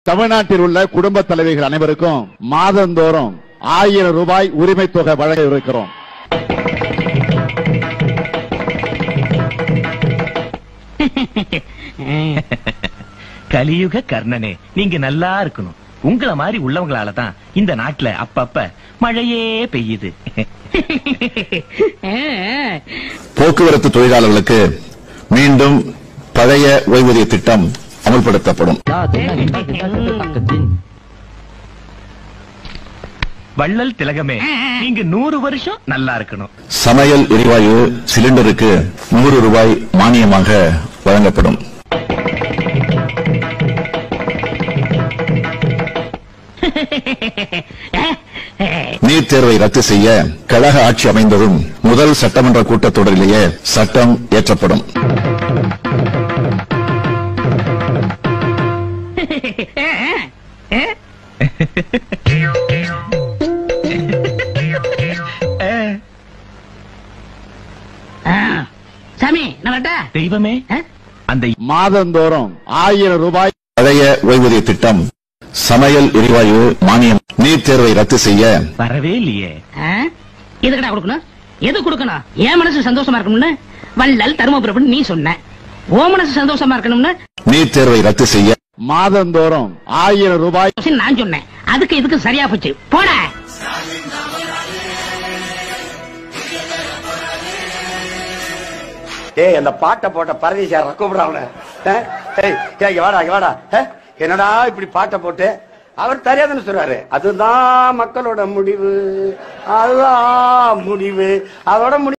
தமிழ்நாட்டில் உள்ள குடும்ப தலைவிகள் அனைவருக்கும் மாதந்தோறும் ஆயிரம் ரூபாய் உரிமை தொகை வழங்க இருக்கிறோம் கலியுக கர்ணனே நீங்க நல்லா இருக்கணும் உங்கள மாதிரி உள்ளவங்களால தான் இந்த நாட்டுல அப்பப்ப மழையே பெய்யுது போக்குவரத்து தொழிலாளர்களுக்கு மீண்டும் பழைய ஓய்வூதிய திட்டம் அமல்படுத்தப்படும் வள்ளல் திலகமே நீங்க நூறு வருஷம் நல்லா இருக்கணும் சமையல் எரிவாயு சிலிண்டருக்கு நூறு ரூபாய் மானியமாக வழங்கப்படும் நீட் தேர்வை ரத்து செய்ய கழக ஆட்சி அமைந்ததும் முதல் சட்டமன்ற கூட்டத்தொடரிலேயே சட்டம் இயற்றப்படும் சாமி நான் வரட்டா? தெய்வமே ஆ? அந்த மாதந்தோறும் ஆயிரம் ரூபாய் பழைய ஓய்வூதிய திட்டம் சமையல் எரிவாயு மானியம் நீட் தேர்வை ரத்து செய்ய வரவே இல்லையே ஆ? எதுக்குடா கொடுக்கணும் எது கொடுக்கணும் என் மனசு சந்தோஷமா இருக்கணும்னு வள்ளல் தருமபுரம் நீ சொன்ன ஓ மனசு சந்தோஷமா இருக்கணும்னு நீட் தேர்வை ரத்து செய்ய மாதந்தோறும் ஆயிரம் ரூபாய் நான் சொன்னேன் அதுக்கு இதுக்கு சரியா போச்சு போட ஏய் அந்த பாட்டை போட்ட பரதேசியார கூப்பிட அவன ஏய் ஏய், இங்க வாடா இங்க வாடா ஏ, என்னடா இப்படி பாட்டை போட்டு அவர் தெரியாதுன்னு சொல்றாரு அதுதான் மக்களோட முடிவு அதுதான் முடிவு அதோட முடிவு